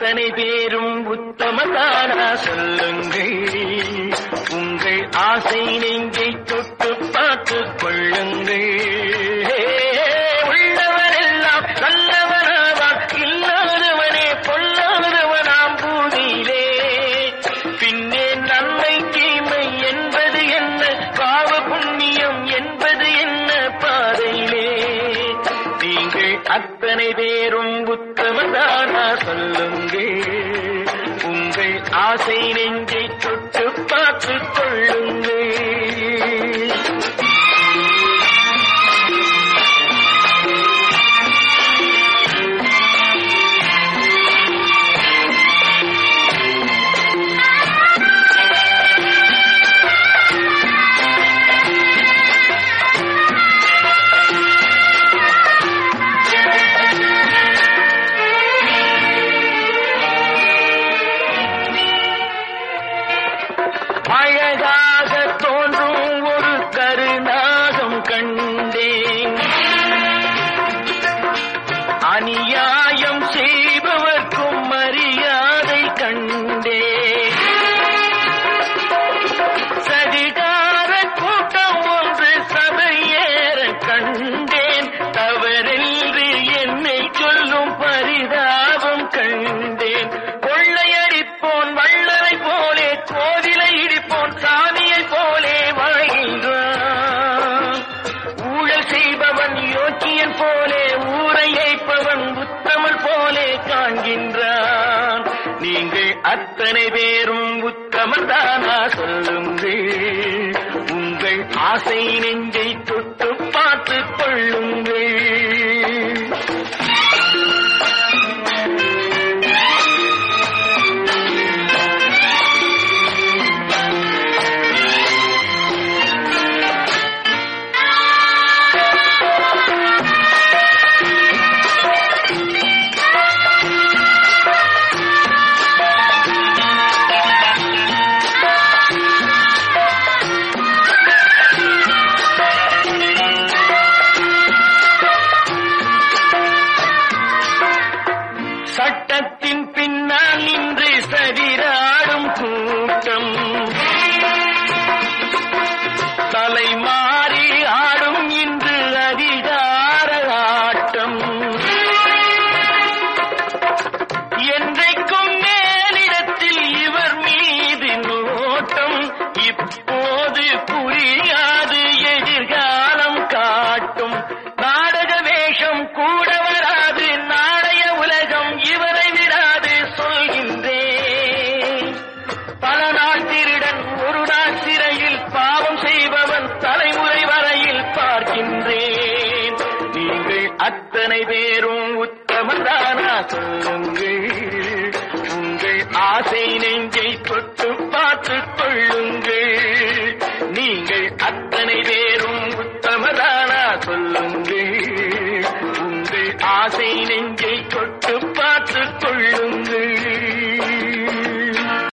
அத்தனை பேரும் உத்தமதானா சொல்லுங்கள் உங்கள் ஆசை நெஞ்சை தொட்டு பார்த்து கொள்ளுங்கள் உள்ளவரெல்லாம் நல்லவனாவான் இல்லாதவனே பொல்லாதவனாம் பூதியிலே பின்னே நன்மை தீமை என்பது என்ன பாவ புண்ணியம் என்பது என்ன பாதையிலே நீங்கள் அத்தனை பேரும் உத்தமதானா சொல்லுங்கள் உங்கள் ஆசை நெஞ்சை தொட்டு பார்த்து கொள்ளுங்கள் அழகாக தோன்றும் ஒரு கருநாகம் கண்டேன் அநியாயம் செய்பவர்க்கும் மரியாதை கண்டேன் சதிகார கூட்டம் ஒன்று சபையேற கண்டேன் தவறென்று என்னை சொல்லும் பரிதாபம் கண்டேன் கொள்ளையடிப்போன் வள்ளலை போலே கோவிலை இடிப்போன் சாமியை போலே வாழ்கின்றான் ஊழல் செய்பவன் யோக்கியன் போலே ஊரை ஏய்ப்பவன் உத்தமல் போலே காண்கின்றான் நீங்கள் அத்தனை பேரும் உத்தமன் தானா சொல்லுங்கள் உங்கள் ஆசை நெஞ்சை தொட்டு பார்த்து கொள்ளுங்கள் சட்டத்தின் பின்னால் நின்று சரிராடும் கூட்டம் தலை மாறி ஆடும் இன்று அதிகார ஆட்டம் என்றைக்கும் மேலிடத்தில் இவர் மீது நோட்டம் இப்போது புரியாது எதிர்காலம் காட்டும் நாடக வேஷம் கூட வராது நாளைய உலகம் இவரை விடாது சொல்கின்றேன் பல நாள் திருடன் ஒரு நாள் சிறையில் பாவம் செய்பவன் தலைமுறை வரையில் பார்க்கின்றேன் நீங்கள் அத்தனை பேரும் உத்தமதானா சொல்லுங்கள் உங்கள் ஆசை நெஞ்சை தொட்டு பார்த்து கொள்ளுங்கள்